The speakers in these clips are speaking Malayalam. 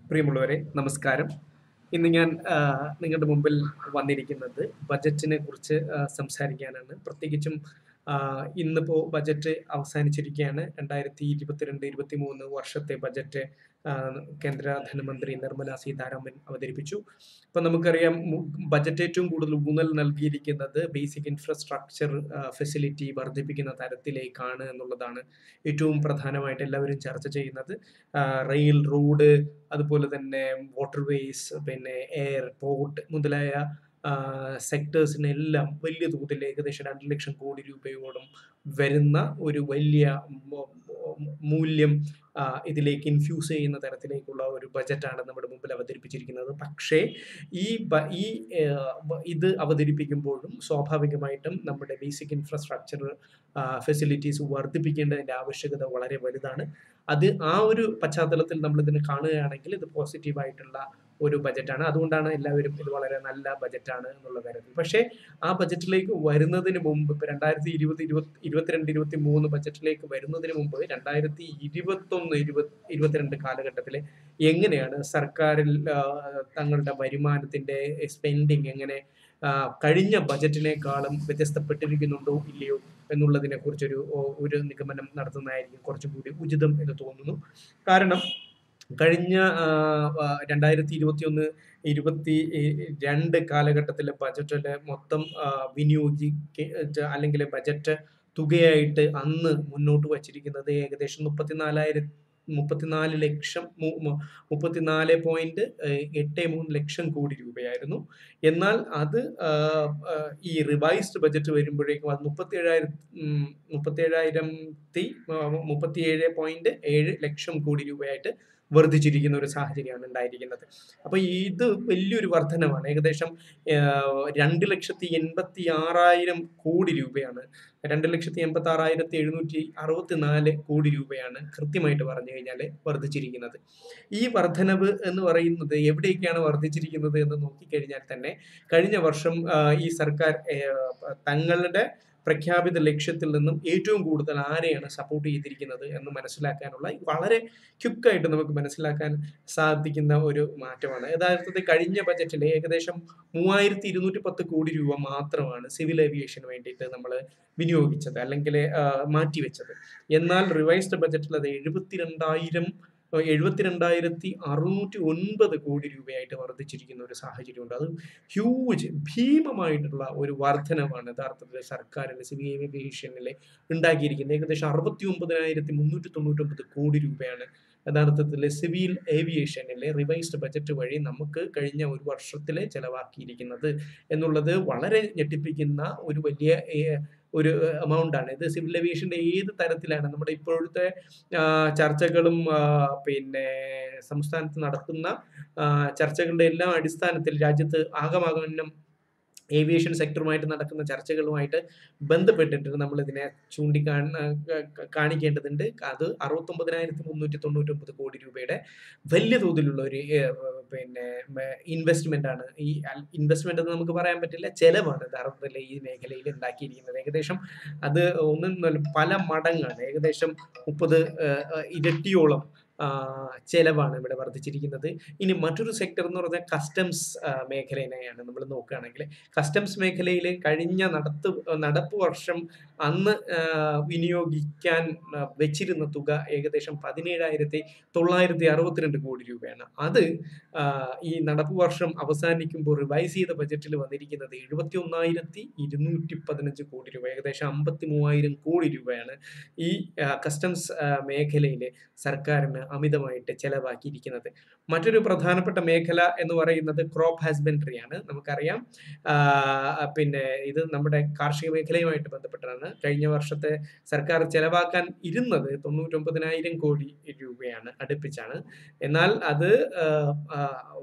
പ്രിയമുള്ളവരെ നമസ്കാരം ഇന്ന് ഞാൻ ആ, നിങ്ങളുടെ മുമ്പിൽ വന്നിരിക്കുന്നത് ബജറ്റിനെ കുറിച്ച് ആ, സംസാരിക്കാനാണ് പ്രത്യേകിച്ചും ആ, ഇന്നിപ്പോൾ ബജറ്റ് അവസാനിച്ചിരിക്കുകയാണ് രണ്ടായിരത്തി ഇരുപത്തിരണ്ട് ഇരുപത്തി മൂന്ന് വർഷത്തെ ബജറ്റ് ആ, കേന്ദ്ര ധനമന്ത്രി നിർമ്മല സീതാരാമൻ അവതരിപ്പിച്ചു ഇപ്പം നമുക്കറിയാം മു- ബജറ്റ് ഏറ്റവും കൂടുതൽ ഊന്നൽ നൽകിയിരിക്കുന്നത് ബേസിക് ഇൻഫ്രാസ്ട്രക്ചർ ഫെസിലിറ്റി വർദ്ധിപ്പിക്കുന്ന തരത്തിലേക്കാണ് എന്നുള്ളതാണ് ഏറ്റവും പ്രധാനമായിട്ട് എല്ലാവരും ചർച്ച ചെയ്യുന്നത് ആ, റെയിൽ റോഡ് അതുപോലെ തന്നെ വാട്ടർവേസ് പിന്നെ എയർ പോർട്ട് മുതലായ സെക്ടേഴ്സിനെല്ലാം വലിയ തോതിൽ ഏകദേശം രണ്ട് ലക്ഷം കോടി രൂപയോളം വരുന്ന ഒരു വലിയ മ- മ- മൂല്യം ആ, ഇതിലേക്ക് ഇൻഫ്യൂസ് ചെയ്യുന്ന തരത്തിലേക്കുള്ള ഒരു ബജറ്റാണ് നമ്മുടെ മുമ്പിൽ അവതരിപ്പിച്ചിരിക്കുന്നത് പക്ഷേ ഈ ബ- ഈ ആ, ബ- ഇത് അവതരിപ്പിക്കുമ്പോഴും സ്വാഭാവികമായിട്ടും നമ്മുടെ ബേസിക് ഇൻഫ്രാസ്ട്രക്ചർ ഫെസിലിറ്റീസ് വർദ്ധിപ്പിക്കേണ്ടതിൻ്റെ ആവശ്യകത വളരെ വലുതാണ് അത് ആ ഒരു പശ്ചാത്തലത്തിൽ നമ്മൾ ഇതിനെ കാണുകയാണെങ്കിൽ ഇത് പോസിറ്റീവായിട്ടുള്ള ഒരു ബജറ്റാണ് അതുകൊണ്ടാണ് എല്ലാവരും ഇത് വളരെ നല്ല ബജറ്റാണ് എന്നുള്ള കാര്യത്തിൽ പക്ഷേ ആ ബജറ്റിലേക്ക് വരുന്നതിന് മുമ്പ് ഇപ്പൊ രണ്ടായിരത്തി ഇരുപത് ഇരുപത്തി ഇരുപത്തിരണ്ട് ഇരുപത്തി മൂന്ന് ബജറ്റിലേക്ക് വരുന്നതിന് മുമ്പ് രണ്ടായിരത്തി ഇരുപത്തൊന്ന് ഇരുപത് ഇരുപത്തിരണ്ട് കാലഘട്ടത്തിൽ എങ്ങനെയാണ് സർക്കാരിൽ ആ, തങ്ങളുടെ വരുമാനത്തിന്റെ സ്പെൻഡിങ് എങ്ങനെ ആ, കഴിഞ്ഞ ബജറ്റിനേക്കാളും വ്യത്യസ്തപ്പെട്ടിരിക്കുന്നുണ്ടോ ഇല്ലയോ എന്നുള്ളതിനെ കുറിച്ചൊരു ഓ- ഒരു നിഗമനം നടത്തുന്നതായിരിക്കും കുറച്ചും കൂടി ഉചിതം എന്ന് തോന്നുന്നു കാരണം കഴിഞ്ഞ രണ്ടായിരത്തി ഇരുപത്തി ഒന്ന് ഇരുപത്തി രണ്ട് കാലഘട്ടത്തിലെ ബജറ്റിലെ മൊത്തം ആ, വിനിയോഗിക്ക അല്ലെങ്കിൽ ബജറ്റ് തുകയായിട്ട് അന്ന് മുന്നോട്ട് വച്ചിരിക്കുന്നത് ഏകദേശം മുപ്പത്തിനാലായിരം മുപ്പത്തിനാല് ലക്ഷം മു- മു- മുപ്പത്തിനാല് പോയിന്റ് എട്ട് മൂന്ന് ലക്ഷം കോടി രൂപയായിരുന്നു എന്നാൽ അത് ആ, ആ, ഈ റിവൈസ്ഡ് ബജറ്റ് വരുമ്പോഴേക്കും അത് മുപ്പത്തി ഏഴായിരം മുപ്പത്തി ഏഴായിരത്തി മുപ്പത്തിയേഴ് പോയിന്റ് ഏഴ് ലക്ഷം കോടി രൂപയായിട്ട് വർദ്ധിച്ചിരിക്കുന്ന ഒരു സാഹചര്യമാണ് ഉണ്ടായിരിക്കുന്നത് അപ്പൊ ഇത് വലിയൊരു വർധനമാണ് ഏകദേശം ആ, രണ്ട് ലക്ഷത്തി എൺപത്തി ആറായിരം കോടി രൂപയാണ് രണ്ട് ലക്ഷത്തി എൺപത്തി ആറായിരത്തി എഴുന്നൂറ്റി അറുപത്തി നാല് കോടി രൂപയാണ് കൃത്യമായിട്ട് പറഞ്ഞു കഴിഞ്ഞാൽ വർദ്ധിച്ചിരിക്കുന്നത് ഈ വർധനവ് എന്ന് പറയുന്നത് എവിടേക്കാണ് വർദ്ധിച്ചിരിക്കുന്നത് എന്ന് നോക്കിക്കഴിഞ്ഞാൽ തന്നെ കഴിഞ്ഞ വർഷം ആ, ഈ സർക്കാർ ആ, തങ്ങളുടെ പ്രഖ്യാപിത ലക്ഷ്യത്തിൽ നിന്നും ഏറ്റവും കൂടുതൽ ആരെയാണ് സപ്പോർട്ട് ചെയ്തിരിക്കുന്നത് എന്ന് മനസ്സിലാക്കാനുള്ള വളരെ ക്വിക്കായിട്ട് നമുക്ക് മനസ്സിലാക്കാൻ സാധിക്കുന്ന ഒരു മാറ്റമാണ് യഥാർത്ഥത്തിൽ കഴിഞ്ഞ ബജറ്റിൽ ഏകദേശം മൂവായിരത്തി ഇരുന്നൂറ്റി പത്ത് കോടി രൂപ മാത്രമാണ് സിവിൽ ഏവിയേഷന് വേണ്ടിയിട്ട് നമ്മൾ വിനിയോഗിച്ചത് അല്ലെങ്കിൽ മാറ്റിവെച്ചത് എന്നാൽ റിവൈസ്ഡ് ബജറ്റിൽ അത് എഴുപത്തിരണ്ടായിരം എഴുപത്തിരണ്ടായിരത്തി അറുന്നൂറ്റി ഒൻപത് കോടി രൂപയായിട്ട് വർദ്ധിച്ചിരിക്കുന്ന ഒരു സാഹചര്യമുണ്ട് അത് ഹ്യൂജ് ഭീമമായിട്ടുള്ള ഒരു വർധനവാണ് യഥാർത്ഥത്തിൽ സർക്കാരിന്റെ സിവിൽ ഏവിയേഷനിൽ ഉണ്ടാക്കിയിരിക്കുന്നത് ഏകദേശം അറുപത്തി ഒമ്പതിനായിരത്തി മുന്നൂറ്റി തൊണ്ണൂറ്റൊമ്പത് കോടി രൂപയാണ് യഥാർത്ഥത്തിൽ സിവിൽ ഏവിയേഷനിലെ റിവൈസ്ഡ് ബജറ്റ് വഴി നമുക്ക് കഴിഞ്ഞ ഒരു വർഷത്തിൽ ചെലവാക്കിയിരിക്കുന്നത് എന്നുള്ളത് വളരെ ഞെട്ടിപ്പിക്കുന്ന ഒരു വലിയ ഏ, ഒരു എമൗണ്ട് ആണ് ഇത് സിവിൽ ഏവിയേഷന്റെ ഏത് തരത്തിലാണ് നമ്മുടെ ഇപ്പോഴത്തെ ആ, ചർച്ചകളും ആ, പിന്നെ സംസ്ഥാനത്ത് നടക്കുന്ന ആ, ചർച്ചകളുടെ എല്ലാം അടിസ്ഥാനത്തിൽ രാജ്യത്ത് ആകമാകനം ഏവിയേഷൻ സെക്ടറുമായിട്ട് നടക്കുന്ന ചർച്ചകളുമായിട്ട് ബന്ധപ്പെട്ടിട്ട് നമ്മൾ ഇതിനെ ചൂണ്ടിക്കാ കാണിക്കേണ്ടതുണ്ട് അത് അറുപത്തൊമ്പതിനായിരത്തി മുന്നൂറ്റി തൊണ്ണൂറ്റൊമ്പത് കോടി രൂപയുടെ വലിയ തോതിലുള്ള ഒരു ഏഹ്, പിന്നെ ഇൻവെസ്റ്റ്മെന്റ് ആണ് ഈ ഇൻവെസ്റ്റ്മെന്റ് എന്ന് നമുക്ക് പറയാൻ പറ്റില്ല ചെലവാണ് യഥാർത്ഥത്തിൽ ഈ മേഖലയിൽ ഉണ്ടാക്കിയിരിക്കുന്നത് ഏകദേശം അത് ഒന്നും പല മടങ്ങാണ് ഏകദേശം മുപ്പത് ഇരട്ടിയോളം ആ, ചെലവാണ് ഇവിടെ വർദ്ധിച്ചിരിക്കുന്നത് ഇനി മറ്റൊരു സെക്ടർ എന്ന് പറഞ്ഞാൽ കസ്റ്റംസ് മേഖലയെയാണ് നമ്മൾ നോക്കുകയാണെങ്കിൽ കസ്റ്റംസ് മേഖലയിൽ കഴിഞ്ഞ നടത്ത് നടപ്പ് വർഷം അന്ന് ആ, വിനിയോഗിക്കാൻ ആ, വെച്ചിരുന്ന തുക ഏകദേശം പതിനേഴായിരത്തി തൊള്ളായിരത്തി അറുപത്തിരണ്ട് കോടി രൂപയാണ് അത് ആ, ഈ നടപ്പ് വർഷം അവസാനിക്കുമ്പോൾ റിവൈസ് ചെയ്ത ബജറ്റിൽ വന്നിരിക്കുന്നത് എഴുപത്തി ഒന്നായിരത്തി ഇരുന്നൂറ്റി പതിനഞ്ച് കോടി രൂപ ഏകദേശം അമ്പത്തി മൂവായിരം കോടി രൂപയാണ് ഈ ആ, കസ്റ്റംസ് ആ, മേഖലയിൽ സർക്കാരിന് അമിതമായിട്ട് ചെലവാക്കിയിരിക്കുന്നത് മറ്റൊരു പ്രധാനപ്പെട്ട മേഖല എന്ന് പറയുന്നത് ക്രോപ്പ് ഹസ്ബൻഡറി ആണ് നമുക്കറിയാം ആ, പിന്നെ ഇത് നമ്മുടെ കാർഷിക മേഖലയുമായിട്ട് ബന്ധപ്പെട്ടാണ് കഴിഞ്ഞ വർഷത്തെ സർക്കാർ ചെലവാക്കാൻ ഇരുന്നത് തൊണ്ണൂറ്റൊമ്പതിനായിരം കോടി രൂപയാണ് അടുപ്പിച്ചാണ് എന്നാൽ അത് ആ, ആ,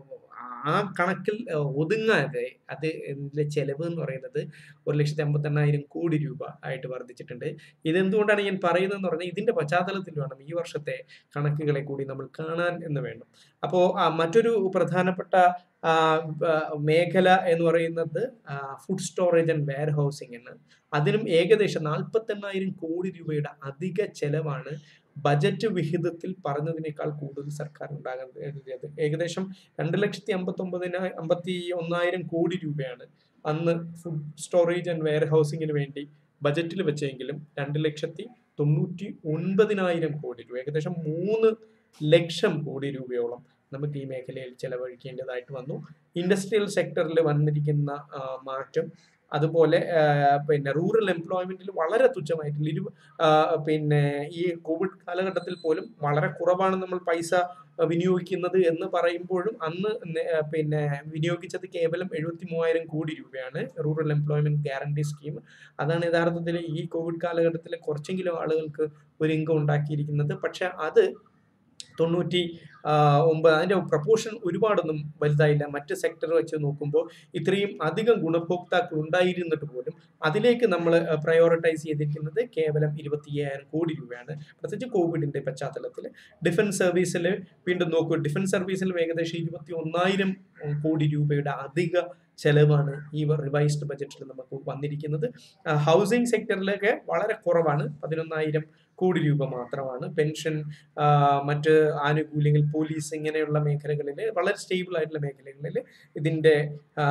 ആ കണക്കിൽ ആ, ഒതുങ്ങാതെ അത് ഇതിലെ ചെലവ് എന്ന് പറയുന്നത് ഒരു ലക്ഷത്തി അമ്പത്തെണ്ണായിരം കോടി രൂപ ആയിട്ട് വർദ്ധിച്ചിട്ടുണ്ട് ഇതെന്തുകൊണ്ടാണ് ഞാൻ പറയുന്നതെന്ന് പറഞ്ഞാൽ ഇതിന്റെ പശ്ചാത്തലത്തിൽ വേണം ഈ വർഷത്തെ കണക്കുകളെ കൂടി നമ്മൾ കാണാൻ എന്ന് വേണം അപ്പോൾ മറ്റൊരു പ്രധാനപ്പെട്ട ആ, ആ, മേഖല എന്ന് പറയുന്നത് food storage and warehousing എന്ന് അതിനും ഏകദേശം നാൽപ്പത്തെണ്ണായിരം കോടി രൂപയുടെ അധിക ചെലവാണ് ബജറ്റ് വിഹിതത്തിൽ പറഞ്ഞതിനേക്കാൾ കൂടുതൽ സർക്കാർ ഉണ്ടാകുന്നത് ഏകദേശം രണ്ട് ലക്ഷത്തി അമ്പത്തി ഒമ്പതിനാ അമ്പത്തി ഒന്നായിരം കോടി രൂപയാണ് അന്ന് ഫുഡ് സ്റ്റോറേജ് ആൻഡ് വെയർ ഹൗസിങ്ങിന് വേണ്ടി ബജറ്റിൽ വെച്ചെങ്കിലും രണ്ട് ലക്ഷത്തി തൊണ്ണൂറ്റി ഒൻപതിനായിരം കോടി രൂപ ഏകദേശം മൂന്ന് ലക്ഷം കോടി രൂപയോളം നമുക്ക് ഈ മേഖലയിൽ ചെലവഴിക്കേണ്ടതായിട്ട് വന്നു ഇൻഡസ്ട്രിയൽ സെക്ടറിൽ വന്നിരിക്കുന്ന ആ, മാറ്റം അതുപോലെ ആ, പിന്നെ റൂറൽ എംപ്ലോയ്മെന്റിൽ വളരെ തുച്ഛമായിട്ടുള്ള ഇരു ആ, പിന്നെ ഈ കോവിഡ് കാലഘട്ടത്തിൽ പോലും വളരെ കുറവാണ് നമ്മൾ പൈസ വിനിയോഗിക്കുന്നത് എന്ന് പറയുമ്പോഴും അന്ന് നെ- ആ, പിന്നെ വിനിയോഗിച്ചത് കേവലം എഴുപത്തി മൂവായിരം കോടി രൂപയാണ് റൂറൽ എംപ്ലോയ്മെന്റ് ഗ്യാരണ്ടി സ്കീം അതാണ് യഥാർത്ഥത്തിൽ ഈ കോവിഡ് കാലഘട്ടത്തിൽ കുറച്ചെങ്കിലും ആളുകൾക്ക് ഒരു ഇൻകം ഉണ്ടാക്കിയിരിക്കുന്നത് പക്ഷെ അത് തൊണ്ണൂറ്റി ആ, ഒമ്പത് അതിന്റെ പ്രപ്പോർഷൻ ഒരുപാടൊന്നും വലുതായില്ല മറ്റ് സെക്ടർ വെച്ച് നോക്കുമ്പോൾ ഇത്രയും അധികം ഗുണഭോക്താക്കൾ ഉണ്ടായിരുന്നിട്ട് പോലും അതിലേക്ക് നമ്മൾ പ്രയോറിറ്റൈസ് ചെയ്തിരിക്കുന്നത് കേവലം ഇരുപത്തി അയ്യായിരം കോടി രൂപയാണ് പ്രത്യേകിച്ച് കോവിഡിന്റെ പശ്ചാത്തലത്തിൽ ഡിഫൻസ് സർവീസിൽ വീണ്ടും നോക്കൂ ഡിഫൻസ് സർവീസിൽ ഏകദേശം ഇരുപത്തി ഒന്നായിരം കോടി രൂപയുടെ അധിക ചെലവാണ് ഈ റിവൈസ്ഡ് ബജറ്റിൽ നമുക്ക് വന്നിരിക്കുന്നത് ഹൗസിംഗ് സെക്ടറിലൊക്കെ വളരെ കുറവാണ് പതിനൊന്നായിരം കോടി രൂപ മാത്രമാണ് പെൻഷൻ ആ, മറ്റ് ആനുകൂല്യങ്ങൾ പോലീസ് ഇങ്ങനെയുള്ള മേഖലകളിൽ വളരെ സ്റ്റേബിൾ ആയിട്ടുള്ള മേഖലകളിൽ ഇതിൻ്റെ ആ,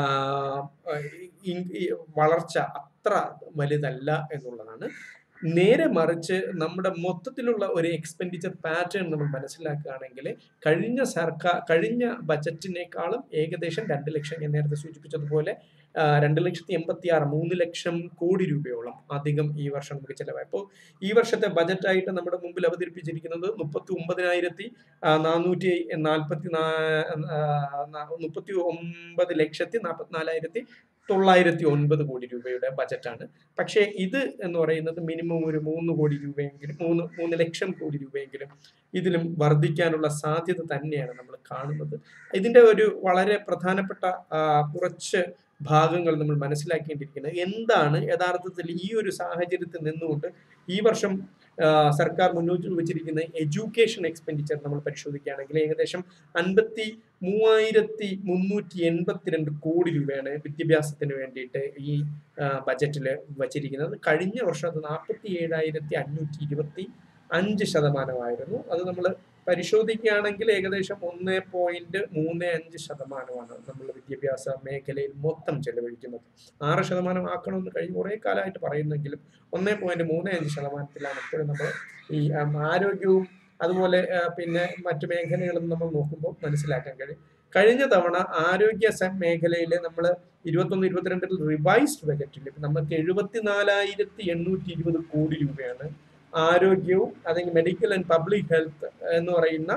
ഈ- ഈ വളർച്ച അത്ര വലുതല്ല എന്നുള്ളതാണ് നേരെ മറിച്ച് നമ്മുടെ മൊത്തത്തിലുള്ള ഒരു എക്സ്പെൻഡിച്ചർ പാറ്റേൺ നമ്മൾ മനസ്സിലാക്കുകയാണെങ്കിൽ കഴിഞ്ഞ സർക്കാർ കഴിഞ്ഞ ബജറ്റിനേക്കാളും ഏകദേശം രണ്ട് ലക്ഷം ഞാൻ നേരത്തെ സൂചിപ്പിച്ചതുപോലെ ആ, രണ്ട് ലക്ഷത്തി എൺപത്തി ആറ് മൂന്ന് ലക്ഷം കോടി രൂപയോളം അധികം ഈ വർഷം നമുക്ക് ചിലവായി അപ്പോൾ ഈ വർഷത്തെ ബജറ്റായിട്ട് നമ്മുടെ മുമ്പിൽ അവതരിപ്പിച്ചിരിക്കുന്നത് മുപ്പത്തി ഒമ്പതിനായിരത്തി നാനൂറ്റി നാൽപ്പത്തി മുപ്പത്തി ഒമ്പത് ലക്ഷത്തി നാൽപ്പത്തിനാലായിരത്തി തൊള്ളായിരത്തി ഒൻപത് കോടി രൂപയുടെ ബജറ്റാണ് പക്ഷേ ഇത് എന്ന് പറയുന്നത് മിനിമം ഒരു മൂന്ന് കോടി രൂപയെങ്കിലും മൂന്ന് മൂന്ന് ലക്ഷം കോടി രൂപയെങ്കിലും ഇതിലും വർദ്ധിക്കാനുള്ള സാധ്യത തന്നെയാണ് നമ്മൾ കാണുന്നത് ഇതിന്റെ ഒരു വളരെ പ്രധാനപ്പെട്ട ആ, കുറച്ച് ഭാഗങ്ങൾ നമ്മൾ മനസ്സിലാക്കേണ്ടിയിരിക്കുന്നത് എന്താണ് യഥാർത്ഥത്തിൽ ഈ ഒരു സാഹചര്യത്തിൽ നിന്നുകൊണ്ട് ഈ വർഷം ആ, സർക്കാർ മുന്നോട്ട് വെച്ചിരിക്കുന്ന എഡ്യൂക്കേഷൻ എക്സ്പെൻഡിച്ചർ നമ്മൾ പരിശോധിക്കുകയാണെങ്കിൽ ഏകദേശം അൻപത്തി മൂവായിരത്തി മുന്നൂറ്റി എൺപത്തിരണ്ട് കോടി രൂപയാണ് വിദ്യാഭ്യാസത്തിന് വേണ്ടിയിട്ട് ഈ ബജറ്റിൽ വച്ചിരിക്കുന്നത് കഴിഞ്ഞ വർഷം അത് നാൽപ്പത്തി ഏഴായിരത്തി അഞ്ഞൂറ്റി ഇരുപത്തി അഞ്ച് ശതമാനമായിരുന്നു അത് നമ്മൾ പരിശോധിക്കുകയാണെങ്കിൽ ഏകദേശം ഒന്ന് പോയിന്റ് മൂന്ന് അഞ്ച് ശതമാനമാണ് നമ്മൾ വിദ്യാഭ്യാസ മേഖലയിൽ മൊത്തം ചെലവഴിക്കുന്നത് ആറ് ശതമാനം ആക്കണമെന്ന് കഴിഞ്ഞ കുറേ കാലമായിട്ട് പറയുന്നെങ്കിലും ഒന്ന് പോയിന്റ് മൂന്ന് അഞ്ച് ശതമാനത്തിലാണ് ഇപ്പോഴും നമ്മൾ ഈ ഉം, ആരോഗ്യവും അതുപോലെ ആ, പിന്നെ മറ്റു മേഖലകളും നമ്മൾ നോക്കുമ്പോൾ മനസ്സിലാക്കാൻ കഴിയും കഴിഞ്ഞ തവണ ആരോഗ്യ സ- മേഖലയിൽ നമ്മൾ ഇരുപത്തൊന്ന് ഇരുപത്തിരണ്ടിൽ റിവൈസ്ഡ് ബജറ്റിൽ നമുക്ക് എഴുപത്തിനാലായിരത്തി എണ്ണൂറ്റി ഇരുപത് കോടി രൂപയാണ് ആരോഗ്യവും അല്ലെങ്കിൽ മെഡിക്കൽ ആൻഡ് പബ്ലിക് ഹെൽത്ത് എന്ന് പറയുന്ന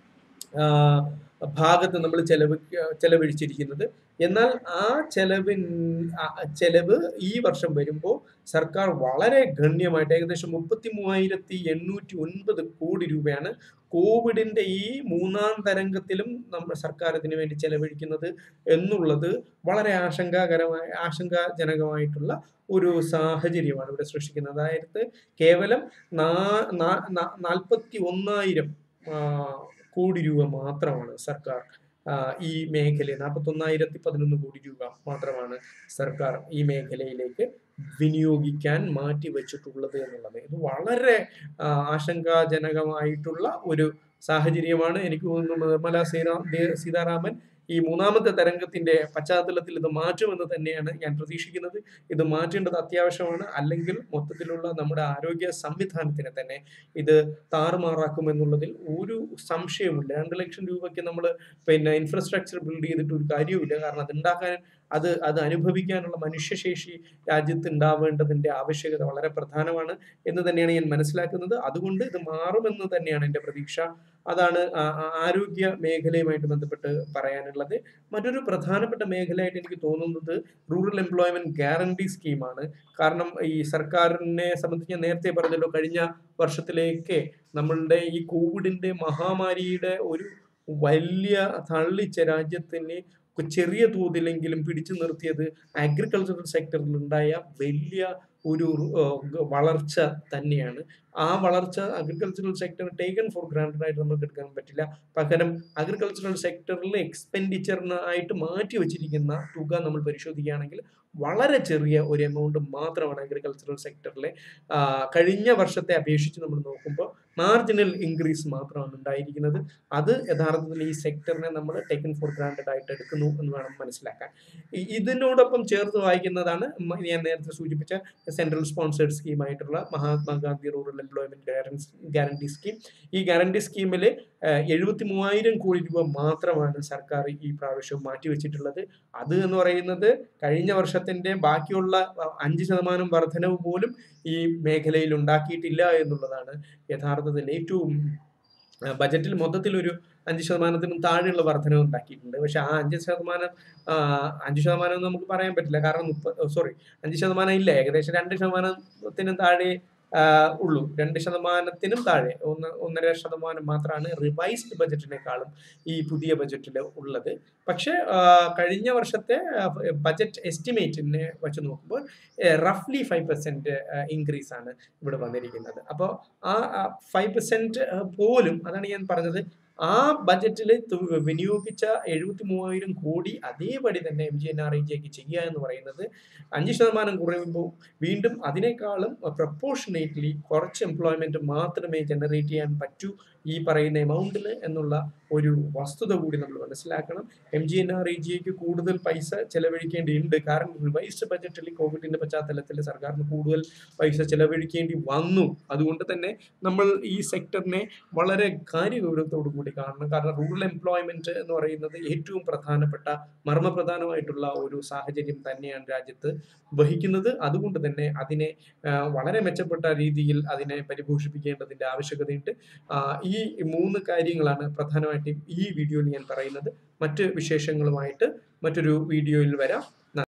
ആ, ഭാഗത്ത് നമ്മൾ ചെലവ് ചെലവഴിച്ചിരിക്കുന്നത് എന്നാൽ ആ ചെലവിൻ ആ ചെലവ് ഈ വർഷം വരുമ്പോൾ സർക്കാർ വളരെ ഗണ്യമായിട്ട് ഏകദേശം മുപ്പത്തി മൂവായിരത്തി എണ്ണൂറ്റി ഒൻപത് കോടി രൂപയാണ് കോവിഡിന്റെ ഈ മൂന്നാം തരംഗത്തിലും നമ്മൾ സർക്കാർ ഇതിനു വേണ്ടി ചെലവഴിക്കുന്നത് എന്നുള്ളത് വളരെ ആശങ്കാകരമായ ആശങ്കാജനകമായിട്ടുള്ള ഒരു സാഹചര്യമാണ് ഇവിടെ സൃഷ്ടിക്കുന്നത് അതായത് കേവലം നാ- നാ- നാ- നാൽപ്പത്തി ഒന്നായിരം ആ, കോടി രൂപ മാത്രമാണ് സർക്കാർ ആ, ഈ മേഖലയിൽ നാൽപ്പത്തി ഒന്നായിരത്തി പതിനൊന്ന് കോടി രൂപ മാത്രമാണ് സർക്കാർ ഈ മേഖലയിലേക്ക് വിനിയോഗിക്കാൻ മാറ്റി വെച്ചിട്ടുള്ളത് എന്നുള്ളത് ഇത് വളരെ ആ, ആശങ്കാജനകമായിട്ടുള്ള ഒരു സാഹചര്യമാണ് എനിക്ക് തോന്നുന്നു നിർമ്മല സീതാ ദേ- സീതാരാമൻ ഈ മൂന്നാമത്തെ തരംഗത്തിന്റെ പശ്ചാത്തലത്തിൽ ഇത് മാറ്റുമെന്ന് തന്നെയാണ് ഞാൻ പ്രതീക്ഷിക്കുന്നത് ഇത് മാറ്റേണ്ടത് അത്യാവശ്യമാണ് അല്ലെങ്കിൽ മൊത്തത്തിലുള്ള നമ്മുടെ ആരോഗ്യ സംവിധാനത്തിനെ തന്നെ ഇത് താറുമാറാക്കുമെന്നുള്ളതിൽ ഒരു സംശയവുമില്ല രണ്ട് ലക്ഷം രൂപയ്ക്ക് നമ്മൾ പിന്നെ ഇൻഫ്രാസ്ട്രക്ചർ ബിൽഡ് ചെയ്തിട്ട് ഒരു കാര്യവുമില്ല കാരണം അത് ഉണ്ടാക്കാൻ അത് അത് അനുഭവിക്കാനുള്ള മനുഷ്യശേഷി രാജ്യത്ത് ഉണ്ടാവേണ്ടതിന്റെ ആവശ്യകത വളരെ പ്രധാനമാണ് എന്ന് തന്നെയാണ് ഞാൻ മനസ്സിലാക്കുന്നത് അതുകൊണ്ട് ഇത് മാറുമെന്ന് തന്നെയാണ് എൻ്റെ പ്രതീക്ഷ അതാണ് ആ- ആ- ആരോഗ്യ മേഖലയുമായിട്ട് ബന്ധപ്പെട്ട് പറയാനുള്ളത് മറ്റൊരു പ്രധാനപ്പെട്ട മേഖലയായിട്ട് എനിക്ക് തോന്നുന്നത് റൂറൽ എംപ്ലോയ്മെന്റ് ഗ്യാരണ്ടി സ്കീമാണ് കാരണം ഈ സർക്കാരിനെ സംബന്ധിച്ച് ഞാൻ നേരത്തെ പറഞ്ഞല്ലോ കഴിഞ്ഞ വർഷത്തിലേക്ക് നമ്മളുടെ ഈ കോവിഡിന്റെ മഹാമാരിയുടെ ഒരു വലിയ തള്ളിച്ച രാജ്യത്തിന് ചെറിയ തോതിലെങ്കിലും പിടിച്ചു നിർത്തിയത് അഗ്രികൾച്ചറൽ സെക്ടറിൽ ഉണ്ടായ വലിയ ഒരു ഏഹ്, വളർച്ച തന്നെയാണ്. ആ വളർച്ച agricultural sector taken for granted ആയിട്ട് നമുക്ക് എടുക്കാൻ പറ്റില്ല. പകരം അഗ്രികൾച്ചറൽ സെക്ടറിൽ എക്സ്പെൻഡിച്ചറിനായിട്ട് മാറ്റി വച്ചിരിക്കുന്ന തുക നമ്മൾ പരിശോധിക്കുകയാണെങ്കിൽ വളരെ ചെറിയ ഒരു എമൗണ്ട് മാത്രമാണ് അഗ്രികൾച്ചറൽ സെക്ടറിലെ ആഹ്, കഴിഞ്ഞ വർഷത്തെ അപേക്ഷിച്ച് നമ്മൾ നോക്കുമ്പോൾ മാർജിനൽ ഇൻക്രീസ് മാത്രമാണ് ഉണ്ടായിരിക്കുന്നത്. അത് യഥാർത്ഥത്തിൽ ഈ സെക്ടറിനെ നമ്മൾ ടേക്കൺ ഫോർ ഗ്രാന്റഡ് ആയിട്ട് എടുക്കുന്നു എന്ന് വേണം മനസ്സിലാക്കാൻ. ഇ ഇതിനോടൊപ്പം ചേർത്ത് വായിക്കുന്നതാണ് മ ഞാൻ നേരത്തെ സൂചിപ്പിച്ച സെൻട്രൽ സ്പോൺസേർഡ് സ്കീമായിട്ടുള്ള മഹാത്മാഗാന്ധി റൂറൽ എംപ്ലോയ്മെന്റ് ഗ്യാരൻസ് ഗ്യാരണ്ടി സ്കീം. ഈ ഗ്യാരണ്ടി സ്കീമില് ഏഹ്, 73,000 കോടി രൂപ മാത്രമാണ് സർക്കാർ ഈ പ്രാവശ്യം മാറ്റിവെച്ചിട്ടുള്ളത്. അത് എന്ന് പറയുന്നത് കഴിഞ്ഞ വർഷത്തിന്റെ ബാക്കിയുള്ള അ 5% വർധനവ് പോലും ഈ മേഖലയിൽ ഉണ്ടാക്കിയിട്ടില്ല എന്നുള്ളതാണ് യഥാർത്ഥത്തിൽ ഏറ്റവും ആഹ്, ബജറ്റിൽ മൊത്തത്തിൽ ഒരു 5%ത്തിനും താഴെയുള്ള വർധനവ് ഉണ്ടാക്കിയിട്ടുണ്ട്. പക്ഷേ ആ 5% ആഹ്, 5% എന്ന് നമുക്ക് പറയാൻ പറ്റില്ല. കാരണം മുപ്പ സോറി 5% ഇല്ല. ഏകദേശം 2%ത്തിനും താഴെ ആഹ്, ഉള്ളൂ. 2%ത്തിനും താഴെ. ഒന്ന് 1.5% മാത്രമാണ് റിവൈസ്ഡ് ബജറ്റിനേക്കാളും ഈ പുതിയ ബജറ്റിൽ ഉള്ളത്. പക്ഷേ ആഹ്, കഴിഞ്ഞ വർഷത്തെ ആഹ്, ബജറ്റ് എസ്റ്റിമേറ്റിനെ വച്ച് നോക്കുമ്പോൾ ഏഹ്, റഫ്ലി 5% ആഹ്, ഇൻക്രീസ് ആണ് ഇവിടെ വന്നിരിക്കുന്നത്. അപ്പോ ആ ആഹ്, 5% പോലും അതാണ് ഞാൻ പറഞ്ഞത് ആ ബജറ്റിൽ തു വിനിയോഗിച്ച 73,000 കോടി അതേപടി തന്നെ എംജിഎൻആർഇജിക്ക് ചെയ്യുക എന്ന് പറയുന്നത് 5% കുറയുമ്പോൾ വീണ്ടും അതിനേക്കാളും പ്രൊപ്പോർഷനേറ്റ്ലി കുറച്ച് എംപ്ലോയ്മെന്റ് മാത്രമേ ജനറേറ്റ് ചെയ്യാൻ പറ്റൂ ഈ പറയുന്ന എമൗണ്ടിൽ എന്നുള്ള ഒരു വസ്തുത കൂടി നമ്മൾ മനസ്സിലാക്കണം. എംജിഎൻആർഇജിക്ക് കൂടുതൽ പൈസ ചെലവഴിക്കേണ്ടിയുണ്ട്. കാരണം റിവൈസ്ഡ് ബജറ്റിൽ കോവിഡിന്റെ പശ്ചാത്തലത്തിൽ സർക്കാരിന് കൂടുതൽ പൈസ ചെലവഴിക്കേണ്ടി വന്നു. അതുകൊണ്ട് തന്നെ നമ്മൾ ഈ സെക്ടറിനെ വളരെ കാര്യഗൗരവത്തോടു കൂടി കാണണം. കാരണം റൂറൽ എംപ്ലോയ്മെന്റ് എന്ന് പറയുന്നത് ഏറ്റവും പ്രധാനപ്പെട്ട മർമ്മപ്രധാനമായിട്ടുള്ള ഒരു സാഹചര്യം തന്നെയാണ് രാജ്യത്ത് വഹിക്കുന്നത്. അതുകൊണ്ട് തന്നെ അതിനെ ആഹ്, വളരെ മെച്ചപ്പെട്ട രീതിയിൽ അതിനെ പരിപോഷിപ്പിക്കേണ്ടതിന്റെ ആവശ്യകതയുണ്ട്. ആഹ്, ഈ 3 കാര്യങ്ങളാണ് പ്രധാനമായിട്ടും ഈ വീഡിയോയിൽ ഞാൻ പറയുന്നത്. മറ്റ് വിശേഷങ്ങളുമായിട്ട് മറ്റൊരു വീഡിയോയിൽ വരാം. ന